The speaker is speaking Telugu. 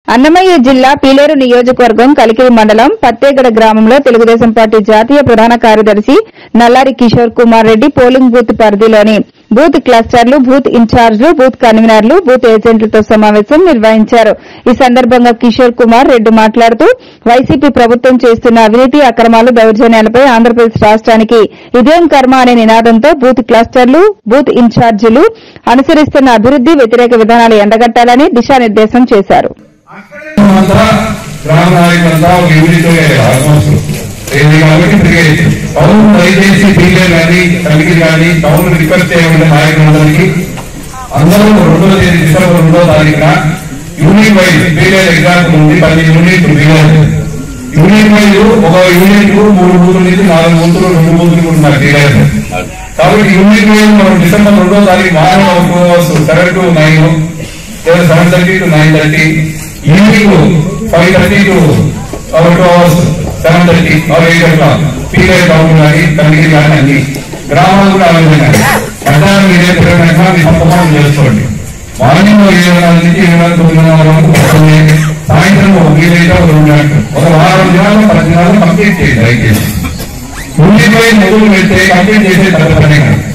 అన్నమయ్య జిల్లా పీలేరు నియోజకవర్గం కలికిరి మండలం పత్తేగడ గ్రామంలో తెలుగుదేశం పార్టీ జాతీయ ప్రధాన కార్యదర్శి నల్లారి కిషోర్ కుమార్ రెడ్డి పోలింగ్ బూత్ పరిధిలోని బూత్ క్లస్టర్లు బూత్ ఇన్ఛార్జ్లు బూత్ కన్వీనర్లు బూత్ ఏజెంట్లతో సమావేశం నిర్వహించారు ఈ సందర్భంగా కిషోర్ కుమార్ రెడ్డి మాట్లాడుతూ వైసీపీ ప్రభుత్వం చేస్తున్న అవినీతి అక్రమాలు దౌర్జన్యాలపై ఆంధ్రప్రదేశ్ రాష్ట్రానికి ఇదేం కర్మ అనే నినాదంతో బూత్ క్లస్టర్లు బూత్ ఇన్ఛార్జీలు అనుసరిస్తున్న అభివృద్ది వ్యతిరేక విధానాలు ఎండగట్టాలని దిశానిర్దేశం చేశారు అంతా గ్రామ నాయకులంతా ఒక యూనిట్ ఆల్మోస్ట్ ఇది కాబట్టి క్రికెట్ టౌన్ దయచేసి పీకే కానీ కలిగి కానీ టౌన్ రిక్వెస్ట్ చేయబడిన నాయకులందరికీ అందరూ రెండో తేదీ డిసెంబర్ రెండో తారీఖున యూనిట్ వైజ్ పీకే ఎగ్జాంపుల్ ఉంది పది యూనిట్ పీకే యూనిట్ వైజ్ ఒక యూనిట్ మూడు బూతుల నుంచి నాలుగు బూతులు రెండు బూతులు ఉన్నారు పీకేస్ కాబట్టి యూనిట్ వైజ్ మనం డిసెంబర్ రెండో తారీఖు మార్నింగ్ సెవెన్ టు నైన్ లేదా seven thirty to nine thirty evening five thirty to hour two hours seven thirty or eight o'clock period count కానీ కలిగి కానీ అన్ని గ్రామాలు కూడా ఆ విధంగా మధ్యాహ్నం మీరే పిల్లలైనా మీ సంపూర్ణం చేసుకోండి మార్నింగ్ ఏడు గంటల నుంచి ఏడు గంటల తొమ్మిదిన్నర వరకు పడుతుంది సాయంత్రం ఒక వీలైతే ఒక రెండు గంటలు ఒక వారం దినాలు పది దినాలు కంప్లీట్ చేయండి దయచేసి ఉండిపోయి మొదలు పెడితే కంప్లీట్ చేసే తగ్గ పనే కాదు